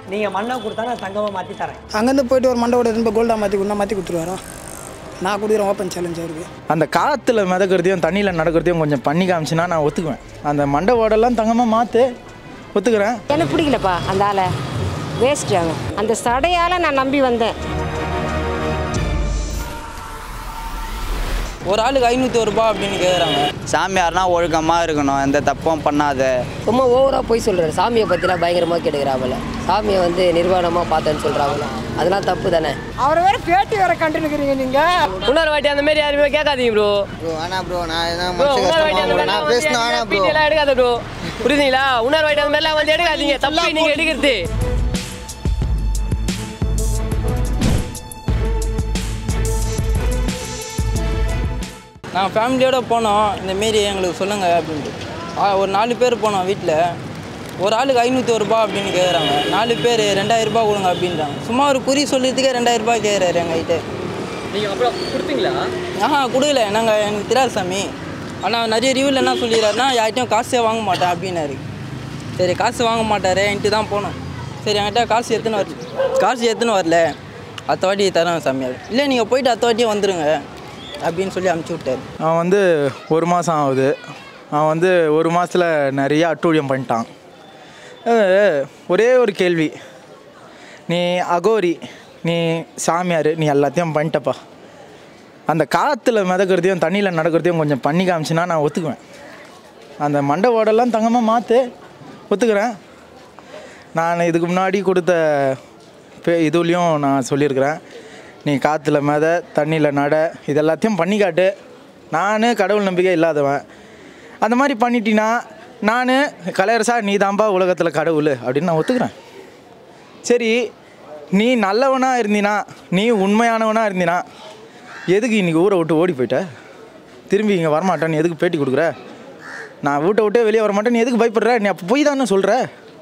நீங்கள் மண்ணை கொடுத்தா நான் தங்கமாக மாற்றி தரேன் அங்கேருந்து போயிட்டு ஒரு மண்டவோட ரொம்ப கோல்டாக மாற்றி கொடுத்தா மாற்றி கொடுத்துருவாரா நான் கொடுக்குறேன் ஓப்பன் சேலஞ்ச் அவருக்கு அந்த காற்றுல மிதக்கிறதையும் தண்ணியில் நடக்கிறதையும் கொஞ்சம் பண்ணி காமிச்சுன்னா நான் ஒத்துக்குவேன் அந்த மண்டை ஓடெல்லாம் தங்கமாக மாற்று ஒத்துக்கிறேன் எனக்கு பிடிக்கலப்பா அந்த ஆளை வேஸ்ட் அவன் அந்த சடையால் நான் நம்பி வந்தேன் ஒரு ஆளுக்கு ஐநூற்றி ஒரு ரூபா அப்படின்னு கேட்குறாங்க சாமியார்னா ஒழுக்கமாக இருக்கணும் எந்த தப்பும் பண்ணாத சும்மா ஓவராக போய் சொல்கிறாரு சாமியை பற்றிலாம் பயங்கரமாக கெடுக்கிறாங்கள சாமியை வந்து நிர்வாணமாக பார்த்தேன்னு சொல்கிறாங்கள அதெல்லாம் தப்பு தானே அவர் வேற பேட்டி வேற கண்டுனுக்கிறீங்க நீங்கள் இன்னொரு வாட்டி அந்த மாதிரி யாருமே கேட்காதீங்க ப்ரோ ப்ரோ வேணா ப்ரோ நான் எதனா ப்ரோ மனசு இன்னொரு வாட்டி அந்த கஷ்டமா bro. நான் பேசினா வேணா ப்ரோ மாதிரிலாம் எடுக்காத ப்ரோ புரியுதுங்களா இன்னொரு வாட்டி அந்த மாதிரிலாம் வந்து எடுக்காதீங்க தப்பு நீங்கள் எடுக்கிறது நாங்கள் ஃபேமிலியோட போனோம் இந்த மாரி எங்களுக்கு சொல்லுங்கள் அப்படின்ட்டு ஆ, ஒரு நாலு பேர் போனோம் வீட்டில் ஒரு ஆளுக்கு ஐநூற்றி ஒரு ரூபா அப்படின்னு கேட்குறாங்க நாலு பேர் ரெண்டாயிரம் ரூபாய் கொடுங்க அப்படின்றாங்க சும்மா ஒரு குறி சொல்லியதுக்கே ரெண்டாயிரம் ரூபாய் கேட்குறாரு எங்ககிட்ட நீங்கள் அப்புறம் கொடுத்தீங்களா ஆஹா கொடுக்கல நாங்கள் எனக்கு தெரியாது சாமி ஆனால் நிறைய ரிவ்யூவில் என்ன சொல்லிடுறாருன்னா யார்கிட்டையும் காசே வாங்க மாட்டேன் அப்படின்னாரு சரி காசு வாங்க மாட்டாரேன்ட்டு தான் போனோம் சரி என்கிட்ட காசு எடுத்துன்னு வரல காசு எடுத்துன்னு வரல அடுத்த வாட்டி தரேன் சாமியார் இல்லை நீங்கள் போயிட்டு அடுத்த வாட்டியே வந்துடுங்க அப்படின்னு சொல்லி அமுச்சு விட்டாரு அவன் வந்து ஒரு மாதம் ஆகுது அவன் வந்து ஒரு மாதத்தில் நிறைய அட்டூழியம் பண்ணிட்டான் அஹ், ஒரே ஒரு கேள்வி நீ அகோரி நீ சாமியார் நீ எல்லாத்தையும் பண்ணிட்டப்பா அந்த காற்றுல மிதக்கிறதையும் தண்ணியில் நடக்கிறதையும் கொஞ்சம் பண்ணி காமிச்சுன்னா நான் ஒத்துக்குவேன் அந்த மண்டை ஓடெல்லாம் தங்கமாக மாற்று ஒத்துக்கிறேன் நான் இதுக்கு முன்னாடி கொடுத்த பே இதுலேயும் நான் சொல்லியிருக்கிறேன் நீ காற்றுல மித தண்ணியில் நட இது எல்லாத்தையும் பண்ணி காட்டு நான் கடவுள் நம்பிக்கை இல்லாதவன் அந்த மாதிரி பண்ணிட்டீன்னா நான் கலையரசா நீ தான்பா உலகத்தில் கடவுள் அப்படின்னு நான் ஒத்துக்கிறேன் சரி நீ நல்லவனாக இருந்தினா நீ உண்மையானவனாக இருந்தினா எதுக்கு இன்றைக்கி ஊரை விட்டு ஓடி போயிட்ட திரும்பி இங்கே வரமாட்டேன் நீ எதுக்கு பேட்டி கொடுக்குற நான் வீட்டை விட்டே வெளியே வரமாட்டேன் நீ எதுக்கு பயப்படுற நீ அப்போ பொய் தானே சொல்கிற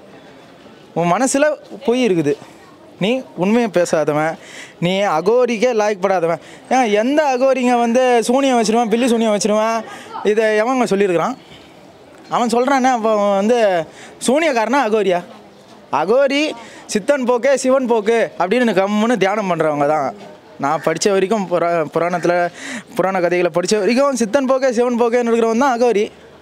உன் மனசில் பொய் இருக்குது நீ உண்மையை பேசாதவன் நீ அகோரிக்கே லாய்க்கப்படாதவன் ஏன் எந்த அகோரிங்க வந்து சூனியம் வச்சிருவான் பில்லி சூனியம் வச்சிருவான் இதை எவங்க சொல்லியிருக்கிறான் அவன் சொல்கிறானே அப்போ அவன் வந்து சூனியக்காரனா அகோரியா அகோரி சித்தன் போக்கே சிவன் போக்கு அப்படின்னு கம்முன்னு தியானம் பண்ணுறவங்க தான் நான் படித்த வரைக்கும் புரா புராணத்தில் புராண கதைகளை படித்த வரைக்கும் சித்தன் போக்கே சிவன் போக்கேன்னு இருக்கிறவன் தான் அகோரி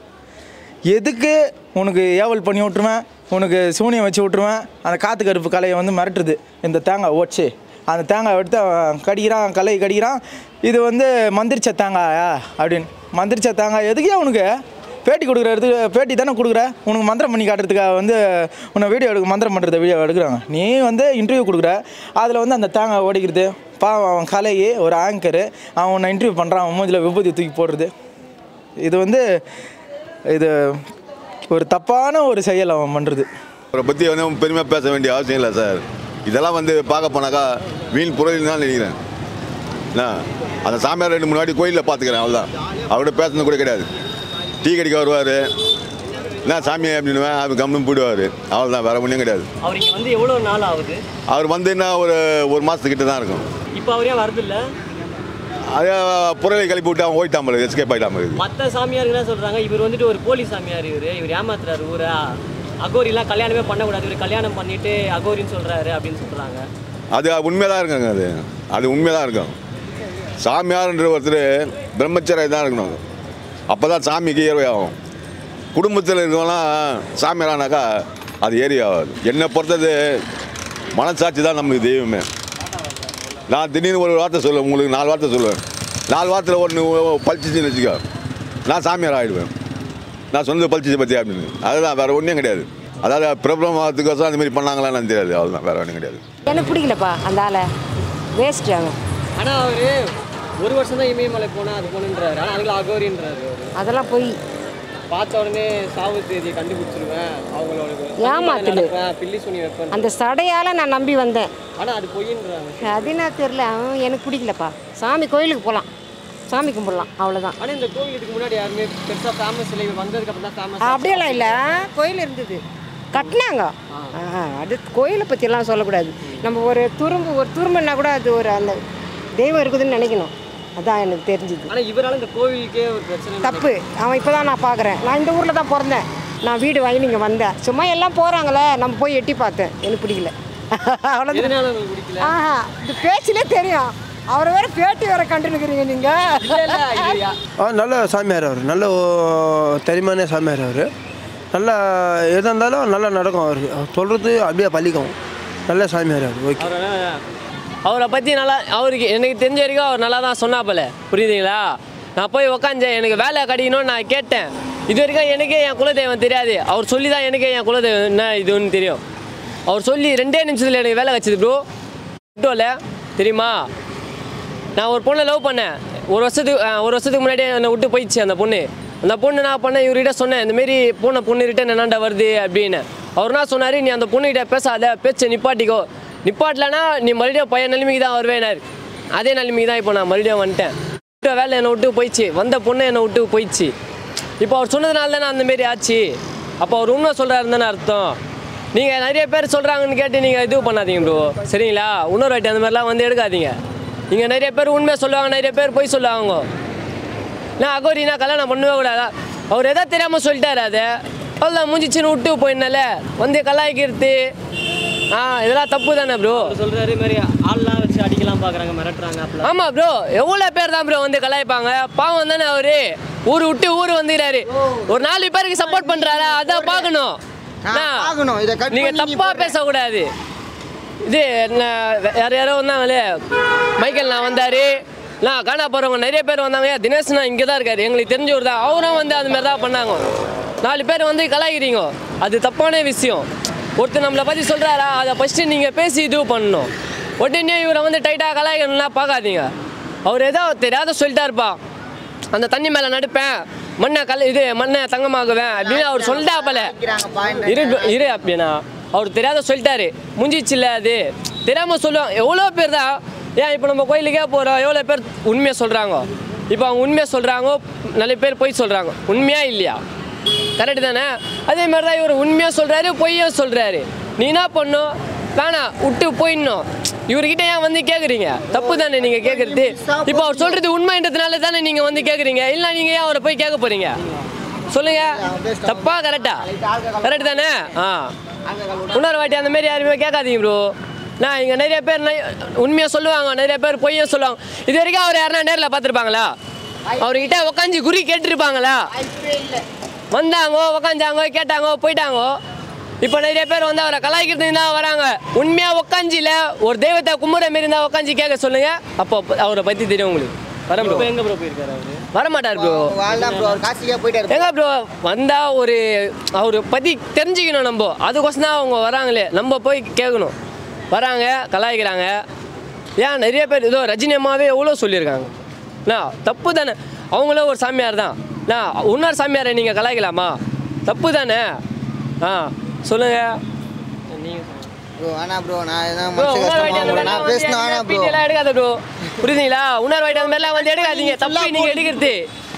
எதுக்கு உனக்கு ஏவல் பண்ணி விட்ருவேன் உனக்கு சூனியம் வச்சு விட்ருவேன் அந்த காற்று கருப்பு கலையை வந்து மிரட்டுறது இந்த தேங்காய் ஓடிச்சு அந்த தேங்காய் எடுத்து அவன் கடிக்கிறான் கலை கடிக்கிறான் இது வந்து மந்திரிச்ச தேங்காயா அப்படின்னு மந்திரிச்ச தேங்காய் எதுக்கே உனக்கு பேட்டி கொடுக்குற இடத்துக்கு பேட்டி தானே கொடுக்குற உனக்கு மந்திரம் பண்ணி காட்டுறதுக்காக வந்து உன்னை வீடியோ எடுக்க மந்திரம் பண்ணுறத வீடியோ எடுக்கிறாங்க நீ வந்து இன்டர்வியூ கொடுக்குற அதில் வந்து அந்த தேங்காய் ஓடிக்கிறது பாவம் அவன் கலையே ஒரு ஆங்கரு அவன் உன்னை இன்டர்வியூ பண்ணுறான் அவன் மூஞ்சில் விபூதி தூக்கி போடுறது இது வந்து இது ஒரு தப்பான ஒரு செயல் அவன் பண்ணுறது அவரை பற்றி வந்து பெருமையாக பேச வேண்டிய அவசியம் இல்லை சார் இதெல்லாம் வந்து பார்க்க போனாக்கா வீண் புறயில் தான் நினைக்கிறேன் என்ன அந்த சாமியார் ரெண்டு மூணு வாட்டி கோயிலில் பார்த்துக்கிறேன் அவ்வளோதான் அவர்கிட்ட பேசுனது கூட கிடையாது டீ கடிக்க வருவார் என்ன சாமி அப்படின்னுவேன் அவர் கம்முன்னு போயிடுவார் அவ்வளோதான் வேறு ஒன்றும் கிடையாது அவர் இங்கே வந்து எவ்வளோ நாள் ஆகுது அவர் வந்து என்ன ஒரு ஒரு மாதத்துக்கிட்ட தான் இருக்கும் இப்போ அவரே வரதில்ல அதே புறலை கிளப்பி விட்டு அவன் ஓயிட்டான் போல எஸ்கேப் ஆகிட்டான் போல மற்ற சாமியாருங்க என்ன சொல்கிறாங்க இவர் வந்துட்டு ஒரு போலி சாமியார் இவர் இவர் ஏமாத்துறாரு ஊரை அகோரிலாம் கல்யாணமே பண்ணக்கூடாது இவர் கல்யாணம் பண்ணிட்டு அகோரின்னு சொல்கிறாரு அப்படின்னு சொல்கிறாங்க அது உண்மையாக தான் இருக்குங்க அது அது உண்மையாக தான் இருக்கும் சாமியார்ன்ற ஒருத்தர் பிரம்மச்சரிய தான் இருக்கணும் அப்போ தான் சாமிக்கு ஏர்வை ஆகும் குடும்பத்தில் இருக்கவங்களாம் சாமியாரானாக்கா அது ஏறி ஆகாது என்னை பொறுத்தது மனசாட்சி தான் நமக்கு தெய்வமே நான் திடீர்னு ஒரு வார்த்தை சொல்லுவேன் உங்களுக்கு நாலு வார்த்தை சொல்லுவேன் நாலு வார்த்தையில் ஒன்று பழிச்சிச்சுன்னு வச்சுக்கோ நான் சாமியார் ஆகிடுவேன் நான் சொந்த பழிச்சிச்சு பற்றி அப்படின்னு அதுதான் வேறு ஒன்றும் கிடையாது அதாவது பிரபலம் ஆகிறதுக்கோசம் அந்த மாதிரி பண்ணாங்களான்னு எனக்கு தெரியாது அவ்வளோதான் வேறு ஒன்றும் கிடையாது எனக்கு பிடிக்கலப்பா அந்த ஆளை வேஸ்ட் அவன் ஆனால் அவர் ஒரு வருஷம் தான் இமயமலை போனால் அது போகணுன்றாரு ஆனால் அதுக்குள்ள அகோரின்றாரு அவரு. அதெல்லாம் போய் பார்த்த உடனே சாவு தேதியை கண்டுபிடிச்சிருவேன் அவங்களோட ஏமாத்துது. நடப்பேன், பில்லி சுனி வைப்பேன் அந்த சடையால் நான் நம்பி வந்தேன் ஆனால் அது பொய்ன்றாங்க அது என்ன தெரில அவன் எனக்கு பிடிக்கலப்பா சாமி கோயிலுக்கு போகலாம் சாமி கும்பிடலாம் அவ்வளோதான் ஆனால் இந்த கோவில் இதுக்கு முன்னாடி யாருமே பெருசாக ஃபேமஸ் இல்லை இவர் வந்ததுக்கு அப்புறம் தான் ஃபேமஸ் அப்படியெல்லாம் இல்லை கோயில் இருந்தது கட்டினாங்க ஆ, அது கோயிலை பற்றியெல்லாம் சொல்லக்கூடாது நம்ம ஒரு துரும்பு ஒரு துரும்புன்னா கூட அது ஒரு அந்த தெய்வம் இருக்குதுன்னு நினைக்கணும் அதான் எனக்கு தெரிஞ்சுது ஆனால் இவரால் இந்த கோவிலுக்கே ஒரு பிரச்சனை தப்பு அவன் இப்போ தான் நான் பார்க்குறேன் நான் இந்த ஊரில் தான் பிறந்தேன் நான் வீடு வாங்கி இங்கே வந்தேன் சும்மா எல்லாம் போகிறாங்களே நம்ம போய் எட்டி பார்த்தேன் எனக்கு பிடிக்கல அவ்வளோதான் எதனால உங்களுக்கு பிடிக்கல ஆஹா இந்த பேச்சிலே தெரியும் அவரை வேற பேட்டி வேற கண்டுனுக்குறீங்க நீங்கள் இல்ல இல்ல இது யா- ஆ நல்ல சாமியார் அவர் நல்ல ஓ- தெரியுமான சாமியார் அவர் நல்லா எதாக இருந்தாலும் நல்லா நடக்கும் அவருக்கு அவர் சொல்கிறது அப்படியே பழிக்கும் நல்ல சாமியார் அவர் ஓகே அவர் என்ன அவரை பற்றி நல்லா அவருக்கு எனக்கு தெரிஞ்ச வரைக்கும் அவர் நல்லா தான் சொன்னாப்பல புரியுதுங்களா நான் போய் உக்காந்தேன் எனக்கு வேலை கிடைக்கணும்னு நான் கேட்டேன் இது வரைக்கும் எனக்கே என் குலதெய்வம் தெரியாது அவர் சொல்லி தான் எனக்கே என் குலதெய்வம் என்ன இதுன்னு தெரியும் அவர் சொல்லி ரெண்டே நிமிஷத்தில் எனக்கு வேலை கிடச்சிது ப்ரோ இல்லை தெரியுமா நான் ஒரு பொண்ணை லவ் பண்ணேன் ஒரு வருஷத்துக்கு அஹ், ஒரு வருஷத்துக்கு முன்னாடியே என்னை விட்டு போயிடுச்சு அந்த பொண்ணு அந்த பொண்ணு நான் பண்ணேன் இவர்கிட்ட சொன்னேன் இந்தமாரி போன பொண்ணு ரிட்டன் என்னாண்ட வருது அப்படின்னு அவர் என்ன சொன்னார் நீ அந்த பொண்ணுகிட்ட பேசாத பேச்சை நிப்பாட்டிக்கோ நிப்பாட்டலனா நீ மறுபடியும் பையன் நிலைமைக்கு தான் வருவேனார் அதே நிலைமைக்கு தான் இப்போ நான் மறுபடியும் வந்துட்டேன் விட்ட வேலை என்னை விட்டு போயிடுச்சு வந்த பொண்ணு என்னை விட்டு போயிடுச்சு இப்போ அவர் சொன்னதுனால தானே அந்தமாரி ஆச்சு அப்போ அவர் உண்மை சொல்கிறாருன்னு அர்த்தம் நீங்கள் நிறைய பேர் சொல்கிறாங்கன்னு கேட்டு நீங்கள் இது பண்ணாதீங்க ப்ரோ சரிங்களா இன்னொரு வாட்டி அந்த மாதிரிலாம் வந்து எடுக்காதீங்க நீங்கள் நிறைய பேர் உண்மையை சொல்லுவாங்க நிறைய பேர் போய் சொல்லுவாங்க நான் அகோரினா கல்யாணம் பண்ணவே கூடாதா அவர் எதாவது தெரியாமல் சொல்லிட்டாரு அதை அவ்வளோதான் மூஞ்சிச்சின்னு விட்டு போயினால வந்து கலாய்க்கிறது ஆ இதெல்லாம் தப்பு தானே ப்ரோ அவர் சொல்றாரு இது மாதிரி ஆள்லாம் வச்சு அடிக்கலாம் பாக்குறாங்க மிரட்டுறாங்க அப்பலாம் ஆமாம் ப்ரோ எவ்வளோ பேர் தான் ப்ரோ வந்து கலாய்ப்பாங்க பாவம் தானே அவரு ஊர் விட்டு ஊர் வந்துக்கிறாரு ஒரு நாலு பேருக்கு சப்போர்ட் பண்ணுறாரா அதான் பார்க்கணும் நான் பார்க்கணும். இதை cut நீங்க பண்ணி நீ தப்பா போடுற. பேசக்கூடாது இது நான் யார் யாரோ வந்தாங்களே மைக்கேல் நான் வந்தாரு நான் காணா போகிறவங்க நிறைய பேர் வந்தாங்க ஏன் தினேஷ் நான் இங்கே தான் இருக்காரு எங்களுக்கு தெரிஞ்சவர் தான் அவரும் வந்து அது மாதிரி தான் பண்ணாங்க நாலு பேர் வந்து கலாய்க்கிறீங்க அது தப்பான விஷயம் ஒருத்தர் நம்மளை பற்றி சொல்கிறாரா அதை ஃபஸ்ட்டு நீங்கள் பேசி இது பண்ணணும் உடனே இவரை வந்து டைட்டாக கலாய்க்கணும்னா பார்க்காதீங்க அவர் ஏதோ தெரியாத சொல்லிட்டாருப்பா அந்த தண்ணி மேலே நடுப்பேன் மண்ணை கல் இது மண்ணை தங்கமாக்குவேன் அப்படின்னு அவர் சொல்லிட்டாப்பல இரு இரு அப்படின்னா அவர் தெரியாத சொல்லிட்டாரு முடிஞ்சிச்சுல்ல அது தெரியாமல் சொல்லுவோம் எவ்வளோ பேர் தான் ஏன் இப்போ நம்ம கோயிலுக்கே போகிறோம் எவ்வளோ பேர் உண்மையை சொல்கிறாங்க இப்போ அவங்க உண்மையை சொல்கிறாங்க நிறைய பேர் பொய் சொல்கிறாங்க உண்மையா இல்லையா கரெக்டு தானே அதே மாதிரி தான் இவர் உண்மையாக சொல்கிறாரு பொய்யும் சொல்கிறாரு நீ என்ன பண்ணும் வேணாம் விட்டு போயிடணும் இவர்கிட்ட ஏன் வந்து கேட்குறீங்க தப்பு தானே நீங்கள் கேட்குறது இப்போ அவர் சொல்கிறது உண்மைன்றதுனால தானே நீங்கள் வந்து கேட்குறீங்க இல்லை நீங்கள் ஏன் அவரை போய் கேட்க போகிறீங்க சொல்லுங்க தப்பா கரெக்டா கரெக்ட் தானே ஆ இன்னொரு வாட்டி அந்த மாதிரி யாருமே கேட்காதீங்க ப்ரோ நான் இங்கே நிறைய பேர் உண்மையாக சொல்லுவாங்க நிறைய பேர் பொய்யும் சொல்லுவாங்க இது வரைக்கும் அவர் யாருன்னா நேரில் பார்த்துருப்பாங்களா அவர்கிட்ட உட்காந்து குறி கேட்டிருப்பாங்களா வந்தாங்க உக்காந்தாங்க கேட்டாங்க போயிட்டாங்க இப்போ நிறைய பேர் வந்து அவரை கலாய்க்கிறதுக்கு தான் வராங்க உண்மையாக உக்காஞ்சில ஒரு தெய்வத்தை கும்பிட்ற மாரி இருந்தால் உட்காந்து கேட்க சொல்லுங்க அப்போ அவரை பற்றி தெரியும் உங்களுக்கு வர இப்போ ப்ரோ எங்க ப்ரோ போயிருக்காரு அவரு வரமாட்டார் ப்ரோ வாழ்தான் ப்ரோ அவர் காசுக்கே போயிட்டாரு எங்க ப்ரோ வந்தா ஒரு அவரை பற்றி தெரிஞ்சுக்கணும் நம்ம அதுக்கோசம் தான் அவங்க வராங்களே நம்ம போய் கேட்கணும் வராங்க கலாய்க்கிறாங்க ஏன் நிறைய பேர் ஏதோ ரஜினி அம்மாவே எவ்வளோ சொல்லியிருக்காங்க நான் தப்பு தானே அவங்களும் ஒரு சாமியார் தான் நான் இன்னொரு சாமியாரை நீங்கள் கலாய்க்கலாமா தப்பு தானே ஆ சொல்லுங்கள் நீங்க ப்ரோ வேணாம் ப்ரோ நான் எதாவது ப்ரோ மனசு உணர் வாயிட்டு கஷ்டமா அந்த நான் மாதிரிலாம் பேசணும் வந்து வேணாம் ப்ரோ PT எல்லாம் எடுக்காத ப்ரோ புரியுதுங்களா உணர் வாயிட்டு அந்த மாதிரிலாம் வந்து எடுக்காதீங்க தப்பு நீங்கள் எடுக்கிறது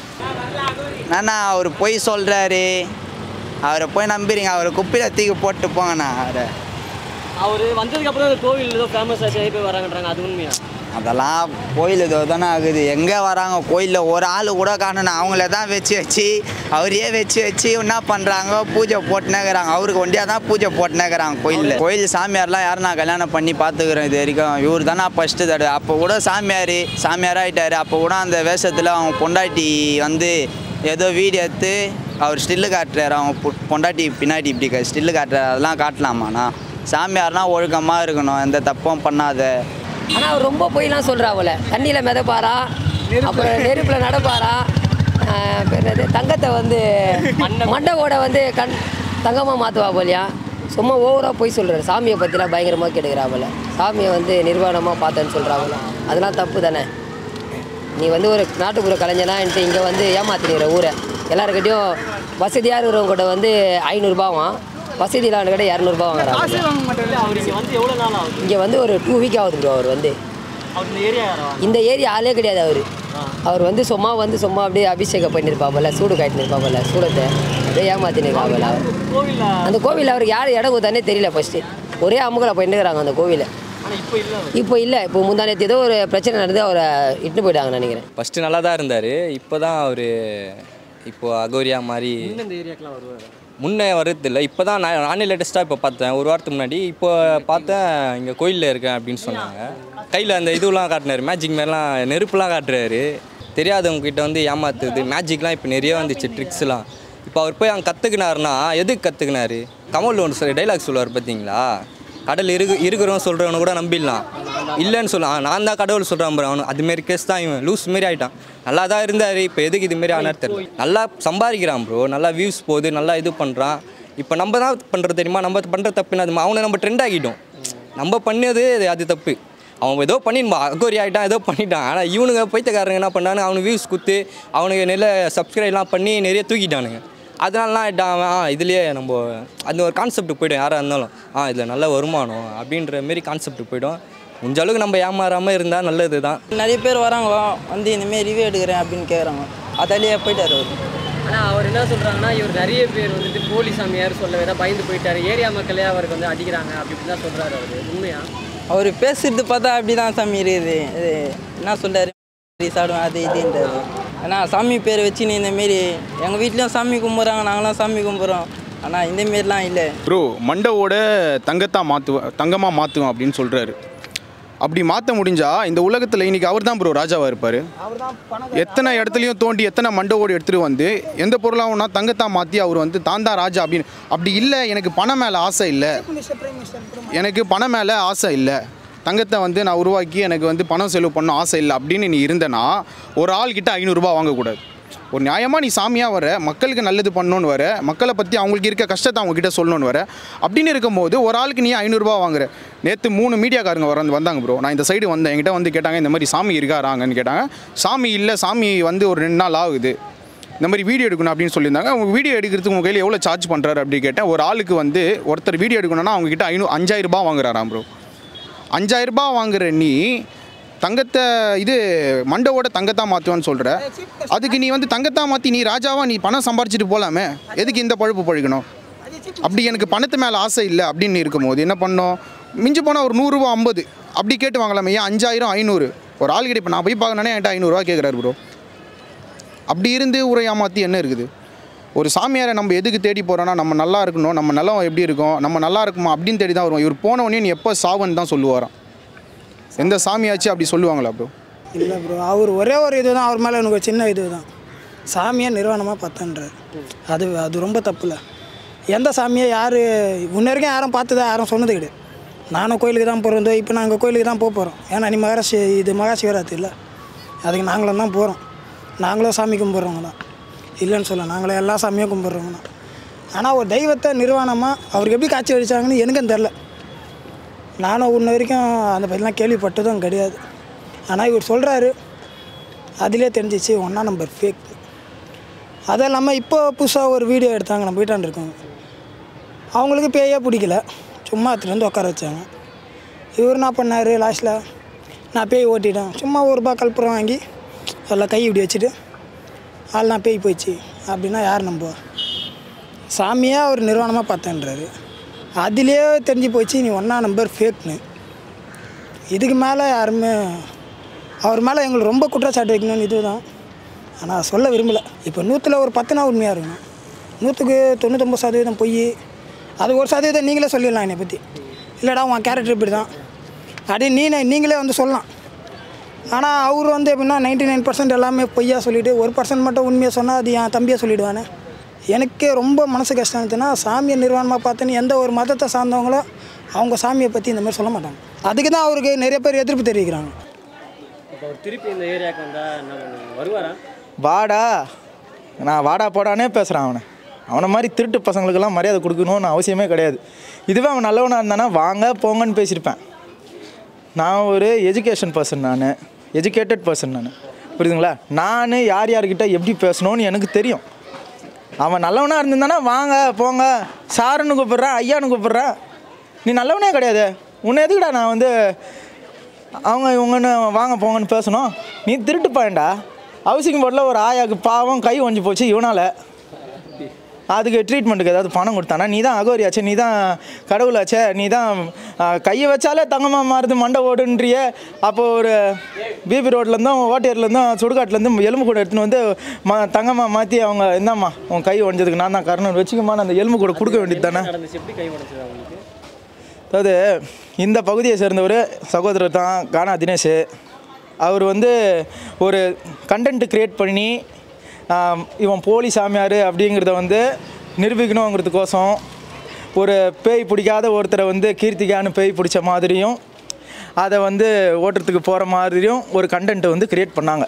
நானா அவர் பொய் சொல்கிறாரு அவரை போய் நம்புறீங்க அவரை குப்பையில் தூக்கி போட்டு போங்கண்ணா அவரை அவர் வந்ததுக்கு அப்புறம் அந்த கோவில் ஏதோ ஃபேமஸ் ஆச்சு நிறைய பேர் வராங்கன்றாங்க அது உண்மையா அதெல்லாம் கோயில் இதோ தானே ஆகுது எங்கே வராங்க கோயிலில் ஒரு ஆள் கூட காணணும் அவங்கள தான் வச்சு வச்சு அவரையே வச்சு வச்சு என்ன பண்ணுறாங்க பூஜை போட்டுனேக்கிறாங்க அவருக்கு ஒண்டியாக தான் பூஜை போட்டுனேக்கிறாங்க கோயிலில் கோயில் சாமியார்லாம் யாரும் நான் கல்யாணம் பண்ணி பார்த்துக்கிறேன் இது வரைக்கும் இவர் தானே ஃபஸ்ட்டு தடவை அப்போ கூட சாமியார் சாமியார் ஆகிட்டார் அப்போ கூட அந்த வேஷத்தில் அவங்க பொண்டாட்டி வந்து ஏதோ வீடியோ எடுத்து அவர் ஸ்டில்லு காட்டுறாரு அவங்க பொ- பொண்டாட்டி பின்னாடி இப்படி ஸ்டில்லு காட்டுறாரு அதெல்லாம் காட்டலாமாண்ணா சாமியார்னா ஒழுக்கமாக இருக்கணும் எந்த தப்பும் பண்ணாத ஆனால் அவர் ரொம்ப பொய்லாம் சொல்கிறாவுல தண்ணியில் மிதப்பாரா அப்புறம் நெருப்பில் நடப்பாரா ஆஹ் பேர் என்னது தங்கத்தை வந்து மண்டவோட வந்து கண் தங்கமாக மாற்றுவா போலியா சும்மா ஓவராக பொய் சொல்கிறாரு சாமியை பற்றிலாம் பயங்கரமாக கெடுக்கிறாப்புல சாமியை வந்து நிர்வாணமாக பார்த்தேன்னு சொல்கிறாப்புல அதெல்லாம் தப்பு தானே நீ வந்து ஒரு நாட்டுப்புற கலைஞனான்ட்டு இங்கே வந்து ஏமாத்தினிக்கிற ஊரை எல்லாருக்கிட்டையும் வசதியாக இருக்கிறவங்க கூட வந்து ஐநூறுரூபாவான் வசதி இல்லாத கிட்ட இரநூறுபா வாங்குறாங்க இல்ல அவர் இங்க வந்து எவ்வளவு நாள் ஆகுது இங்கே வந்து ஒரு டூ வீக் ஆகுது ப்ரோ அவர் வந்து அவர் இந்த ஏரியா யாரா இந்த ஏரியா ஆளே கிடையாது அவர் அவர் வந்து சும்மா வந்து சும்மா அப்படியே அபிஷேகம் பண்ணியிருப்பாப்புல சூடு காட்டினிருப்பாப்புல சூடத்தை அப்படியே ஏமாத்தினிருக்காப்புல கோவில்ல அந்த கோவிலில் அவருக்கு யார் இடம் கொடுத்தானே தெரியல ஃபஸ்ட்டு ஒரே அமுகலை பண்ணிருக்கிறாங்க அந்த கோவிலை ஆனா இப்போ இல்ல அவர். இப்போ இல்லை இப்போ முந்தானத்து ஏதோ ஒரு பிரச்சனை நடந்து அவரை இட்டுன்னு போயிட்டாங்க நினைக்கிறேன் ஃபஸ்ட்டு நல்லா தான் இருந்தார் இப்போ தான் அவர் இப்போ அகோரியா மாதிரி இன்னும் இந்த ஏரியாக்கெலாம் வருவார் முன்னே வர்றதில்ல இப்போ தான் நான் நானே லேட்டஸ்ட்டாக இப்போ பார்த்தேன் ஒரு வாரத்துக்கு முன்னாடி இப்போ பார்த்தேன் இங்கே கோயிலில் இருக்கேன் அப்படின்னு சொன்னாங்க கையில் அந்த இதுவெலாம் காட்டினாரு மேஜிக் மாதிரிலாம் நெருப்புலாம் காட்டுறாரு தெரியாதவங்க கிட்ட வந்து ஏமாத்துது மேஜிக்லாம் இப்போ நிறைய வந்துச்சு ட்ரிக்ஸ்லாம் இப்போ அவர் போய் அங்கே கற்றுக்கினாருன்னா எதுக்கு கற்றுக்கினாரு கமல் ஒன்று சொல்லி டைலாக் சொல்லுவார் பார்த்தீங்களா கடல் இருக்கு இருக்கிறவன் சொல்கிறவனை கூட நம்பிடலாம் இல்லைன்னு சொல்லலாம் நான் தான் கடவுள் சொல்கிறான் பாரு அவனு அதுமாரி கேஸ் தான் இவன் லூஸ் மாரி ஆகிட்டான் நல்லா தான் இருந்தார் இப்போ எதுக்கு இதுமாரி ஆனார் தெரியல நல்லா சம்பாதிக்கிறான் ப்ரோ நல்லா வியூஸ் போகுது நல்லா இது பண்ணுறான் இப்போ நம்ம தான் பண்ணுறது தெரியுமா நம்ம பண்ணுற தப்புன்னு அது அவனை நம்ம ட்ரெண்ட் ஆகிட்டோம் நம்ம பண்ணது அது- அது தப்பு அவன் ஏதோ பண்ணிடுமா அகோரி ஆகிட்டான் ஏதோ பண்ணிட்டான் ஆனால் இவனுங்க பைத்தியக்காரங்க என்ன பண்ணானு அவனுக்கு வியூஸ் குத்து அவனுக்கு நல்ல சப்ஸ்கிரைப்லாம் பண்ணி நிறைய தூக்கிட்டானுங்க அதனாலலாம் ஆகிட்டான் அவன் ஆ இதுலேயே நம்ம அந்த ஒரு கான்செப்ட் போய்டும் யாராக இருந்தாலும் ஆ இதில் நல்ல வருமானம் அப்படின்ற மாரி கான்செப்ட் போய்டும் முடிஞ்ச அளவுக்கு நம்ம ஏமாறாமல் இருந்தால் நல்லது தான் நிறைய பேர் வராங்க வந்து இந்தமாரி ரிவ்யூ எடுக்கிறேன் அப்படின்னு கேட்குறாங்க அதாலேயே போயிட்டார் அவர் ஆனால் அவர் என்ன சொல்கிறாங்கன்னா இவர் நிறைய பேர் வந்துட்டு போலி சாமியார் சொல்லவே தான் பயந்து போயிட்டாரு ஏரியா மக்களே அவருக்கு வந்து அடிக்கிறாங்க அப்படி இப்படி தான் சொல்கிறாரு அவர் உண்மையா அவர் பேசுறது பார்த்தா அப்படி தான் சாமி இருக்குது இது என்ன சொல்றாரு சாப்பிடுவேன் அது இதுன்றாரு ஆனால் சாமி பேர் வச்சு நீ இந்தமாரி எங்கள் வீட்லேயும் சாமி கும்பிட்றாங்க நாங்களாம் சாமி கும்பிட்றோம் ஆனால் இந்தமாரிலாம் இல்லை ப்ரோ மண்டவோட தங்கத்தா மாற்றுவேன் தங்கமாக மாற்றுவேன் அப்படின்னு சொல்கிறாரு அப்படி மாற்ற முடிஞ்சா இந்த உலகத்தில் இன்னைக்கு அவர் தான் ப்ரோ ராஜாவாக இருப்பார் எத்தனை இடத்துலையும் தோண்டி எத்தனை மண்டவோடு எடுத்துகிட்டு வந்து எந்த பொருளாகும்னா தங்கத்தா மாற்றி அவர் வந்து தான் தான் ராஜா அப்படின்னு அப்படி இல்லை எனக்கு பணம் மேலே ஆசை இல்லை எனக்கு பணம் மேலே ஆசை இல்லை தங்கத்தை வந்து நான் உருவாக்கி எனக்கு வந்து பணம் செலவு பண்ண ஆசை இல்லை அப்படின்னு நீ இருந்தனா ஒரு ஆள்கிட்ட ஐநூறுரூபா வாங்கக்கூடாது ஒரு நியாயமாக நீ சாமியாக வர மக்களுக்கு நல்லது பண்ணணுன்னு வர மக்களை பற்றி அவங்களுக்கு இருக்க கஷ்டத்தை அவங்கக்கிட்ட சொல்லணும்னு வர அப்படின்னு இருக்கும்போது ஒரு ஆளுக்கு நீ ஐநூறுரூபா வாங்குற நேற்று மூணு மீடியாக்காரங்க வர வந்தாங்க ப்ரோ நான் இந்த சைடு வந்தேன் என்கிட்ட வந்து கேட்டாங்க இந்த மாதிரி சாமி இருக்காராங்கன்னு கேட்டாங்க சாமி இல்லை சாமி வந்து ஒரு ரெண்டு நாள் ஆகுது இந்த மாதிரி வீடியோ எடுக்கணும் அப்படின்னு சொல்லியிருந்தாங்க அவங்க வீடியோ எடுக்கிறதுக்கு உங்கள் கையில் எவ்வளோ சார்ஜ் பண்ணுறாரு அப்படி கேட்டேன் ஒரு ஆளுக்கு வந்து ஒருத்தர் வீடியோ எடுக்கணும்னா அவங்ககிட்ட ஐநூ அஞ்சாயிரம் ரூபாய் வாங்குறாராம் ப்ரோ அஞ்சாயிரம் ரூபாய் வாங்குற நீ தங்கத்தை இது மண்டவோட தங்கத்தா மாற்றுவான்னு சொல்கிற அதுக்கு நீ வந்து தங்கத்தா மாற்றி நீ ராஜாவா நீ பணம் சம்பாரிச்சிட்டு போகலாமே எதுக்கு இந்த பழுப்பு பழகணும் அப்படி எனக்கு பணத்து மேலே ஆசை இல்லை அப்படின்னு இருக்கும்போது என்ன பண்ணோம் மிஞ்சி போனால் ஒரு நூறுரூவா ஐம்பது அப்படி கேட்டு வாங்கலாமே ஏன் அஞ்சாயிரம் ஐநூறு ஒரு ஆள்கிட்ட இப்போ நான் போய் பார்க்கணுன்னே என்கிட்ட ஐநூறுரூவா கேட்குறாரு ப்ரோ அப்படி இருந்து ஊரை ஏமாற்றி என்ன இருக்குது ஒரு சாமியாரை நம்ம எதுக்கு தேடி போகிறோன்னா நம்ம நல்லா இருக்கணும் நம்ம நிலம் எப்படி இருக்கும் நம்ம நல்லா இருக்குமா அப்படின்னு தேடி தான் வருவோம் இவர் போன உடனே நீ எப்போ சாவன்னு தான் சொல்லுவாராம் எந்த சாமியாச்சும் அப்படி சொல்லுவாங்களா ப்ரோ இல்லை ப்ரோ அவர் ஒரே ஒரு இது தான் அவர் மேலே எனக்கு ஒரு சின்ன இது தான் சாமியை நிர்வாணமாக பார்த்தன்றார் அது அது ரொம்ப தப்பு இல்லை எந்த சாமியை யார் இன்ன வரைக்கும் யாரும் பார்த்ததா யாரும் சொன்னது கிடையாது நானும் கோயிலுக்கு தான் போகிறோம் இப்போ நாங்கள் கோயிலுக்கு தான் போக போகிறோம் ஏன்னா நீ மகா சி இது மகா சிவராத்திரி இல்லை அதுக்கு நாங்களும் தான் போகிறோம் நாங்களும் சாமி கும்பிட்றவங்க தான் இல்லைன்னு சொல்ல நாங்களும் எல்லா சாமியும் கும்பிட்றவங்க தான் ஆனால் ஒரு தெய்வத்தை நிர்வாணமாக அவருக்கு எப்படி காட்சி அளிச்சாங்கன்னு எனக்கும் தெரில நானும் இன்ன வரைக்கும் அந்த பற்றிலாம் கேள்விப்பட்டதும் கிடையாது ஆனால் இவர் சொல்கிறாரு அதிலே தெரிஞ்சிச்சு ஒன்றா நம்பர் ஃபேக் அதுவும் இல்லாமல் இப்போ புதுசாக ஒரு வீடியோ எடுத்தாங்க நம்ம வீட்டாண்டு இருக்கோங்க அவங்களுக்கு பேயே பிடிக்கல சும்மா எடுத்துட்டு வந்து உட்கார வச்சாங்க இவர் என்ன பண்ணார் லாஸ்ட்டில் நான் பேய் ஓட்டிட்டேன் சும்மா ஒரு ரூபா கற்பூரம் வாங்கி அதில் கை இப்படி வச்சுட்டு ஆள் நான் பேய் போயிடுச்சு அப்படின்னா யார் நம்புவா சாமியாக அவர் நிர்வாணமாக பார்த்தேன்றாரு அதுலேயே தெரிஞ்சு போச்சு நீ ஒன்றா நம்பர் ஃபேக்னு இதுக்கு மேலே யாருமே அவர் மேலே எங்களுக்கு ரொம்ப குற்றச்சாட்டு வைக்கணும்னு இதுதான் ஆனால் சொல்ல விரும்பலை இப்போ நூற்றில் ஒரு பத்துனா உண்மையாக இருக்கணும் நூற்றுக்கு தொண்ணூத்தொம்பது சதவீதம் பொய் அது ஒரு சதவீதம் நீங்களே சொல்லிடலாம் என்னை பற்றி இல்லைடா உன் கேரக்டர் இப்படி தான் அப்படியே நீ நீங்களே வந்து சொல்லலாம் ஆனால் அவர் வந்து எப்படின்னா நைன்டி நைன் பர்சன்ட் எல்லாமே பொய்யா சொல்லிவிட்டு ஒரு பர்சன்ட் மட்டும் உண்மையாக சொன்னால் அது என் தம்பியை சொல்லிவிடுவானே எனக்கே ரொம்ப மனசு கஷ்டம் இருந்துச்சுன்னா சாமியை நிர்வாணமாக பார்த்துன்னு எந்த ஒரு மதத்தை சார்ந்தவங்களோ அவங்க சாமியை பற்றி இந்த மாதிரி சொல்ல மாட்டாங்க அதுக்கு தான் அவருக்கு நிறைய பேர் எதிர்ப்பு தெரிவிக்கிறாங்க இப்போ அவர் திருப்பி இந்த ஏரியாவுக்கு வந்தால் என்ன பண்ணுவீங்க வருவாரா வாடா நான் வாடா போடானே பேசுகிறான் அவனை அவனை மாதிரி திருட்டு பசங்களுக்கெல்லாம் மரியாதை கொடுக்கணும்னு அவசியமே கிடையாது இதுவே அவன் நல்லவனாக இருந்தானா வாங்க போங்கன்னு பேசியிருப்பேன் நான் ஒரு எஜுகேஷன் பர்சன் நான் எஜுகேட்டட் பர்சன் நான் புரியுதுங்களா நான் யார் யார்கிட்ட எப்படி பேசணும்னு எனக்கு தெரியும் அவன் நல்லவனாக இருந்திருந்தானா வாங்க போங்க சாருன்னு கூப்பிட்றேன் ஐயான்னு கூப்பிட்றேன் நீ நல்லவனே கிடையாது உன்னை எதுக்குடா நான் வந்து அவங்க இவங்கன்னு வாங்க போங்கன்னு பேசணும் நீ திருட்டு பையன்டா ஹவுசிங் போர்டில் ஒரு ஆயாக்கு பாவம் கை ஒஞ்சி போச்சு இவனால் அதுக்கு ட்ரீட்மெண்ட்டுக்கு ஏதாவது பணம் கொடுத்தானா நீ தான் அகோரியாச்சே நீ தான் கடவுளாச்சே நீ தான் கையை வச்சாலே தங்கமாக மாறுது மண்டை ஓடுன்றிய அப்போ ஒரு பிபி ரோட்லேருந்தும் ஓட்டியர்லேருந்தும் சுடுகாட்டிலேருந்து எலும்பு கூட எடுத்துன்னு வந்து ம தங்கமாக மாற்றி அவங்க இந்தாம்மா உன் கை உடஞ்சதுக்கு நான் தான் காரணம் வச்சுக்கமா அந்த எலும்பு கூட கொடுக்க வேண்டியது தானே நடந்துச்சு எப்படி கை உடைச்சது அவங்களுக்கு அதாவது இந்த பகுதியை சேர்ந்தவர் சகோதரர் தான் கானா தினேஷ் அவர் வந்து ஒரு கண்டென்ட் க்ரியேட் பண்ணி ஆம், இவன் போலி சாமியார் அப்படிங்கிறத வந்து நிரூபிக்கணுங்கிறதுக்கோசம் ஒரு பேய் பிடிக்காத ஒருத்தரை வந்து கீர்த்திகான்னு பேய் பிடிச்ச மாதிரியும் அதை வந்து ஓட்டுறதுக்கு போகிற மாதிரியும் ஒரு கண்டென்ட்டை வந்து க்ரியேட் பண்ணாங்க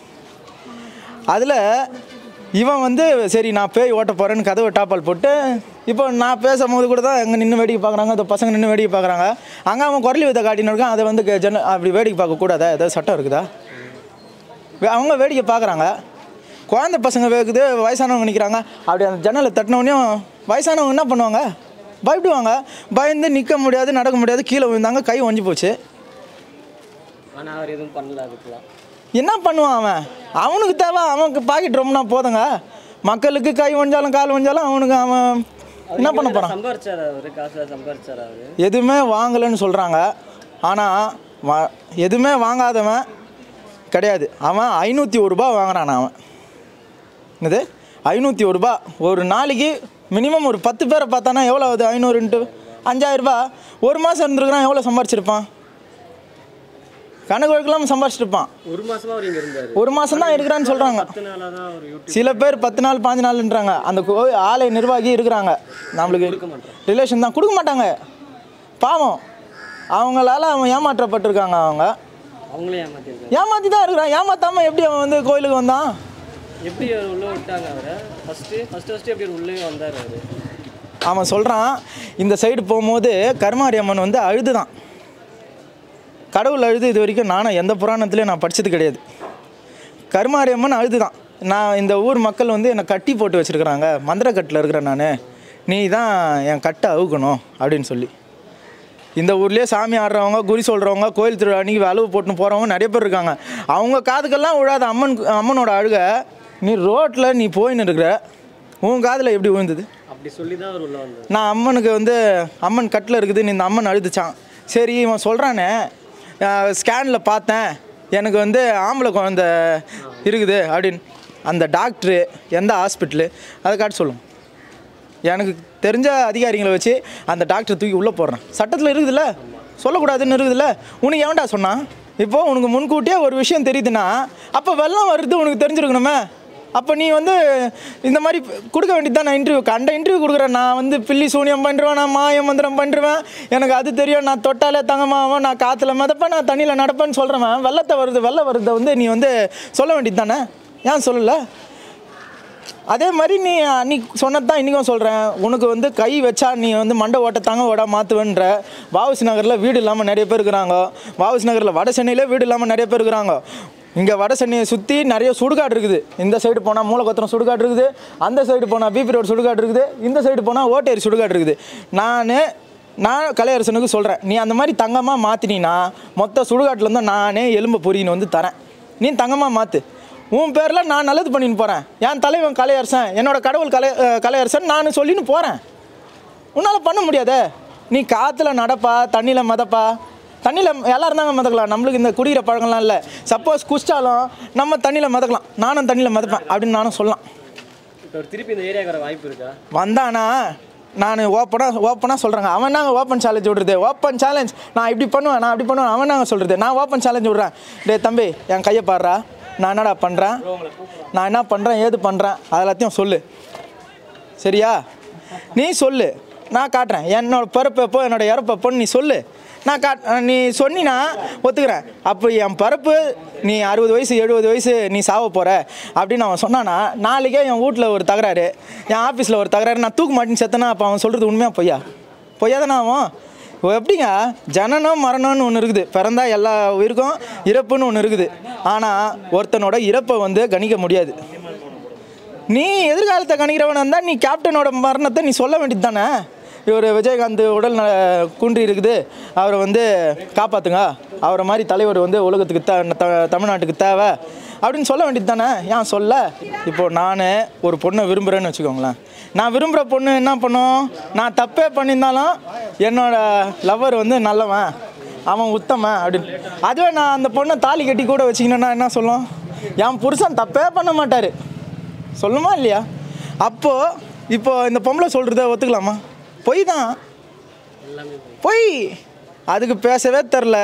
அதில் இவன் வந்து சரி நான் பேய் ஓட்ட போகிறேன்னு கதவை டாப்பால் போட்டு இப்போ நான் பேசும்போது கூட தான் எங்கே நின்று வேடிக்கை பார்க்குறாங்க அந்த பசங்க நின்று வேடிக்கை பார்க்குறாங்க அங்கே அவன் குரலி விதை காட்டின்னு இருக்கான் அதை வந்து க- ஜன அப்படி வேடிக்கை பார்க்கக்கூடாதா ஏதாவது சட்டம் இருக்குதா வே- அவங்க வேடிக்கை பார்க்குறாங்க குழந்தை பசங்க வேகுது வயசானவங்க நிற்கிறாங்க அப்படி அந்த ஜன்னலை தட்டினோடனையும் வயசானவங்க என்ன பண்ணுவாங்க பயப்படுவாங்க பயந்து நிற்க முடியாது நடக்க முடியாது கீழே விழுந்தாங்க கை ஒஞ்சி போச்சு ஆனால் அவர் எதுவும் பண்ணல அதுக்கெல்லாம் என்ன பண்ணுவான் அவன் அவனுக்கு தேவை அவனுக்கு பாக்கெட் ரொம்பனா போதுங்க மக்களுக்கு கை ஒஞ்சாலும் கால் ஒஞ்சாலும் அவனுக்கு அவன் என்ன பண்ண போகிறான் சம்பாரிச்சார் அவர் காசுல சம்பாரிச்சார் அவர் எதுவுமே வாங்கலைன்னு சொல்கிறாங்க ஆனால் வா எதுவுமே வாங்காதவன் கிடையாது அவன் ஐநூற்றி ஒரு ரூபா வாங்குறான் அவன் என்னது ஐநூற்றி ஒரு ரூபா ஒரு நாளைக்கு மினிமம் ஒரு பத்து பேரை பார்த்தானா எவ்வளோ ஆகுது ஐநூறு இன்ட்டு அஞ்சாயிரரூபா ஒரு மாதம் இருந்திருக்கிறான் எவ்வளோ சம்பாரிச்சிருப்பான் கணக்கு வழக்கெல்லாம் சம்பாரிச்சிருப்பான் ஒரு மாசமா அவர் இங்க இருந்தாரு ஒரு மாதம் தான் இருக்கிறான்னு சொல்கிறாங்க பத்து நாளாக தான் அவர் யூடியூப் சில பேர் பத்து நாள் பாஞ்சு நாள்ன்றாங்க அந்த கோவில் ஆலய நிர்வாகி இருக்கிறாங்க நம்மளுக்கு ரிலேஷன் தான் கொடுக்க மாட்டாங்க பாவம் அவங்களால அவன் ஏமாற்றப்பட்டிருக்காங்க அவங்க அவங்களே ஏமாத்திருக்காரு ஏமாத்தி தான் இருக்கிறான் ஏமாத்தாம எப்படி அவன் வந்து கோயிலுக்கு வந்தான் எப்படி அவர் உள்ள விட்டாங்க அவரை ஃபர்ஸ்ட் ஃபர்ஸ்ட் ஃபர்ஸ்ட் எப்படி அவர் உள்ளே வந்தார் அவர் அவன் சொல்கிறான் இந்த சைடு போகும்போது கருமாரி அம்மன் வந்து அழுதுதான் கடவுள் அழுது இது வரைக்கும் நானும் எந்த புராணத்துலையும் நான் படித்தது கிடையாது கருமாரி அம்மன் அழுதுதான் நான் இந்த ஊர் மக்கள் வந்து என்னை கட்டி போட்டு வச்சுருக்குறாங்க மந்திரக்கட்டில் இருக்கிறேன் நான் நீ தான் என் கட்டை அவுக்கணும் அப்படின்னு சொல்லி இந்த ஊர்லேயே சாமி ஆடுறவங்க குறி சொல்கிறவங்க கோயில் திருவிழா அன்றைக்கி அளவு போட்டுன்னு போகிறவங்க நிறைய பேர் இருக்காங்க அவங்க காதுக்கெல்லாம் விழாத அம்மன் அம்மனோட அழுக நீ ரோட்டில் நீ போயின்னு இருக்கிற உன் காதில் எப்படி விழுந்தது அப்படி சொல்லி தான் அவர் உள்ள வந்தார் நான் அம்மனுக்கு வந்து அம்மன் கட்டில் இருக்குது நீ இந்த அம்மன் அழுதுச்சான் சரி இவன் சொல்கிறானே ஸ்கேனில் பார்த்தேன் எனக்கு வந்து ஆம்பளை குழந்த இருக்குது அப்படின்னு அந்த டாக்டரு எந்த ஹாஸ்பிட்டலு அதை காட்டி சொல்லும் எனக்கு தெரிஞ்ச அதிகாரிகளை வச்சு அந்த டாக்டரை தூக்கி உள்ளே போடுறேன் சட்டத்தில் இருக்குதுல்ல சொல்லக்கூடாதுன்னு இருக்குதுல்ல உனக்கு எவன்டா சொன்னான் இப்போ உனக்கு முன்கூட்டியே ஒரு விஷயம் தெரியுதுன்னா அப்போ வெள்ளம் வருது உனக்கு தெரிஞ்சிருக்கணுமே அப்போ நீ வந்து இந்த மாதிரி கொடுக்க வேண்டியது தான் நான் இன்டர்வியூ கண்ட இன்டர்வியூ கொடுக்குறேன் நான் வந்து பில்லி சூனியம் பண்ணுறேன் நான் மாயம் மந்திரம் பண்ணுறேன் எனக்கு அது தெரியும் நான் தொட்டாலே தங்கமாவும் நான் காற்றுல மிதப்பேன் நான் தண்ணியில் நடப்பேன்னு சொல்கிறவன் வெள்ளத்தை வருது வெள்ளம் வருதை வந்து நீ வந்து சொல்ல வேண்டியது தானே ஏன் சொல்லலை அதே மாதிரி நீ நீ சொன்னது தான் இன்றைக்கும் சொல்கிறேன் உனக்கு வந்து கை வச்சா நீ வந்து மண்டை ஓட்ட தாங்க ஓட மாற்றுவேன்ற வாவுசி நகரில் வீடு இல்லாமல் நிறைய பேர் இருக்கிறாங்க வாவுசி நகரில் வட சென்னையிலே வீடு இல்லாமல் நிறைய பேர் இருக்கிறாங்க இங்கே வட சென்னையை சுற்றி நிறைய சுடுகாடு இருக்குது இந்த சைடு போனால் மூலக்கொத்தரம் சுடுகாடு இருக்குது அந்த சைடு போனால் பிபி ரோடு சுடுகாடு இருக்குது இந்த சைடு போனால் ஓட்டேரி சுடுகாடு இருக்குது நான் நான் கலையரசனுக்கு சொல்கிறேன் நீ அந்த மாதிரி தங்கமாக மாற்றினீன்னா மொத்த சுடுகாட்டிலேருந்து நானே எலும்பை பொறியின்னு வந்து தரேன் நீ தங்கமாக மாற்று உன் பேரில் நான் நல்லது பண்ணின்னு போகிறேன் என் தலைவன் கலையரசன் என்னோட கடவுள் கலை அஹ் கலையரசன் நான் சொல்லின்னு போகிறேன் உன்னால் பண்ண முடியாதே நீ காற்றுல நடப்பா தண்ணியில் மிதப்பா தண்ணியில் எல்லாரும் தாங்க மிதக்கலாம் நம்மளுக்கு இந்த குடிக்கிற பழக்கம்லாம் இல்லை சப்போஸ் குடிச்சாலும் நம்ம தண்ணியில் மிதக்கலாம் நானும் தண்ணியில் மிதப்பேன் அப்படின்னு நானும் சொல்லலாம் இப்போ அவர் திருப்பி இந்த ஏரியாவுக்கு வர வாய்ப்பு இருக்கா வந்தானா நான் ஓப்பனாக ஓப்பனாக சொல்கிறேங்க அவன் நாங்கள் ஓப்பன் சேலஞ்ச் விடுறது ஓப்பன் சேலஞ்ச் நான் இப்படி பண்ணுவேன் நான் இப்படி பண்ணுவேன் அவன் நாங்கள் சொல்கிறது நான் ஓப்பன் சேலஞ்ச் விட்றேன் டேய் தம்பி என் கையை பாடுறா நான் என்னடா பண்ணுறேன் நான் என்ன பண்ணுறேன் ஏது பண்ணுறேன் அது எல்லாத்தையும் சொல்லு சரியா நீ சொல்லு நான் காட்டுறேன் என்னோட பிறப்பு எப்போ என்னோட இறப்பு எப்போன்னு நீ சொல்லு நான் காட் நீ சொன்னினா ஒத்துக்கிறேன் அப்போ என் பிறப்பு நீ அறுபது வயசு எழுபது வயசு நீ சாவ போகிற அப்படின்னு அவன் சொன்னானா நாளைக்கே என் வீட்டில் ஒரு தகராறு என் ஆஃபீஸில் ஒரு தகராறு நான் தூக்க மாட்டேன்னு செத்தனா அப்போ அவன் சொல்கிறது உண்மையாக பொய்யா பொய்யா தானே அவன் இப்போ எப்படிங்க ஜனனம் மரணம்னு ஒன்று இருக்குது பிறந்தா எல்லா உயிருக்கும் இறப்புன்னு ஒன்று இருக்குது ஆனால் ஒருத்தனோட இறப்பை வந்து கணிக்க முடியாது நீ எதிர்காலத்தை கணிக்கிறவனா இருந்தால் நீ கேப்டனோட மரணத்தை நீ சொல்ல வேண்டியது தானே இவர் விஜயகாந்த் உடல் நல குன்றி இருக்குது அவரை வந்து காப்பாற்றுங்க அவரை மாதிரி தலைவர் வந்து உலகத்துக்கு த த- தமிழ்நாட்டுக்கு தேவை அப்படின்னு சொல்ல வேண்டியது தானே ஏன் சொல்ல இப்போ நான் ஒரு பொண்ணை விரும்புகிறேன்னு வச்சுக்கோங்களேன் நான் விரும்புகிற பொண்ணு என்ன பண்ணும் நான் தப்பே பண்ணியிருந்தாலும் என்னோட லவ்வர் வந்து நல்லவன் அவன் உத்தமன் அப்படின்னு அதுவே நான் அந்த பொண்ணை தாலி கட்டி கூட வச்சுக்கணுன்னா என்ன சொல்லும் என் புருஷன் தப்பே பண்ண மாட்டார் சொல்லுமா இல்லையா அப்போது இப்போ இந்த பொம்பளை சொல்கிறத ஒத்துக்கலாமா பொய் தான் பொய் அதுக்கு பேசவே தெரில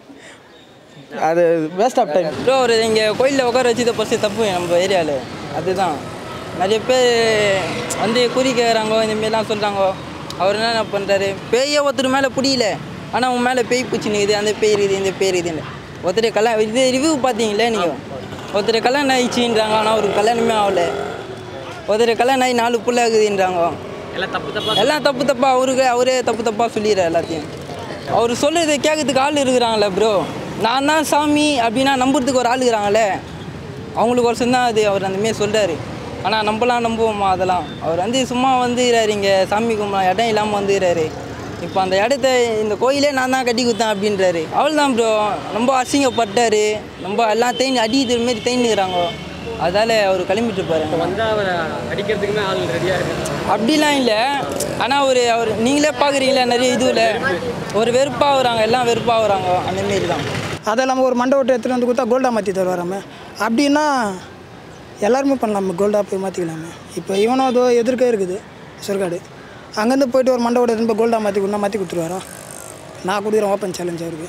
அது வேஸ்ட் ஆஃப் டைம் ப்ரோ ஒரு இங்கே கோயிலில் உட்கார வச்சது ஃபஸ்ட்டு தப்பு நம்ம ஏரியாவில் அதுதான் நிறைய பேர் வந்து குறி கேட்குறாங்க இந்தமாரிலாம் சொல்கிறாங்க அவர் என்ன பண்ணுறாரு பேயே ஒருத்தர் மேலே பிடிக்கல ஆனால் உன் மேலே பேய் பூச்சி நிற்குது அந்த பேய் இருக்குது இந்த பேய் இருக்குதுன்னு ஒருத்தர் கல்யாணம் இது ரிவ்யூ பார்த்தீங்களே நீங்கள் ஒருத்தர் கல்யாணம் ஆயிடுச்சுன்றாங்க ஆனால் அவருக்கு கல்யாணமே ஆகலை ஒருத்தர் கல்யாணம் ஆகி நாலு புள்ள இருக்குதுன்றாங்க எல்லாம் தப்பு தப்பா எல்லாம் தப்பு தப்பா அவருக்கு அவரே தப்பு தப்பாக சொல்லிடுறாரு எல்லாத்தையும் அவர் சொல்லுறதை கேட்கறதுக்கு ஆள் இருக்கிறாங்களே ப்ரோ நான் தான் சாமி அப்படின்னா நம்புறதுக்கு ஒரு ஆள் இருக்கிறாங்களே அவங்களுக்கு ஒரு தான் அது அவர் அந்த மாரி சொல்கிறாரு ஆனால் நம்பலாம் நம்புவோமா அதெல்லாம் அவர் வந்து சும்மா வந்துக்கிறாரு இங்கே சாமி கும்பலாம் இடம் இல்லாமல் வந்துக்கிறாரு இப்போ அந்த இடத்த இந்த கோயிலே நான் தான் கட்டி கொடுத்தேன் அப்படின்றாரு அவள் தான் ப்ரோ ரொம்ப அசிங்கப்பட்டார் ரொம்ப எல்லாம் தேய்ந்து அடிக்கிற மாரி தேய்ந்துக்கிறாங்க அதால் அவர் கிளம்பிட்டு இருப்பாரு வந்தால் அவரை அடிக்கிறதுக்குமே ஆள் ரெடியாக இருக்கு அப்படிலாம் இல்லை ஆனால் ஒரு அவர் நீங்களே பார்க்குறீங்களா நிறைய இதுவில் ஒரு வெறுப்பாகிறாங்க எல்லாம் வெறுப்பாகிறாங்க அந்த மாரி தான் அதை இல்லாமல் ஒரு மண்டை ஓட்டு எடுத்துகிட்டு வந்து கொடுத்தா கோல்டாக மாற்றி தருவாராமே அப்படின்னா எல்லாருமே பண்ணலாமே கோல்டாக போய் மாற்றிக்கலாமே இப்போ இவனும் அதோ எதிர்க்க இருக்குது சுருக்காடு அங்கேருந்து போயிட்டு ஒரு மண்டை ஓட்டு எடுத்துன்னு போய் கோல்டாக மாற்றி கொடுத்தா மாற்றி கொடுத்துருவாரா நான் கொடுக்குறேன் ஓப்பன் சேலஞ்ச் அவருக்கு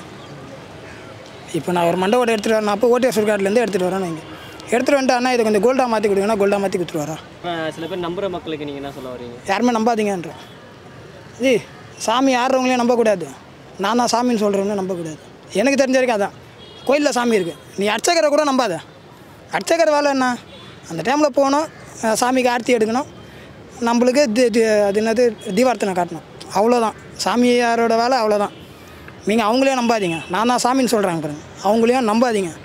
இப்போ நான் ஒரு மண்டை ஓட்டை எடுத்துகிட்டு வரேன் நான் அப்போ ஓட்டிய சுருக்காட்லேருந்து எடுத்துகிட்டு வரேன் நீங்கள் எடுத்துகிட்டு வந்துட்டு அண்ணா இதை கொஞ்சம் கோல்டாக மாற்றி கொடுங்கன்னா கோல்டாக மாற்றி கொடுத்துருவாரா இப்போ சில பேர் நம்புற மக்களுக்கு நீங்கள் என்ன சொல்ல வரீங்க யாருமே நம்பாதீங்கன்ற ஜி சாமி ஆடுறவங்களையும் நம்பக்கூடாது நான் தான் சாமின்னு சொல்கிறவங்களையும் நம்பக்கூடாது எனக்கு தெரிஞ்ச வரைக்கும் அதான் கோயிலில் சாமி இருக்குது நீ அர்ச்சகரை கூட நம்பாத அர்ச்சகர் வேலை என்ன அந்த டைமில் போகணும் அஹ் சாமிக்கு ஆர்த்தி எடுக்கணும் நம்மளுக்கு தி- தி- அது என்னது தீபார்த்தனை காட்டணும் அவ்வளோதான் சாமியாரோட வேலை அவ்வளோதான் நீங்கள் அவங்களையும் நம்பாதீங்க நான் தான் சாமின்னு சொல்கிறாங்க பாருங்க அவங்களையும் நம்பாதீங்க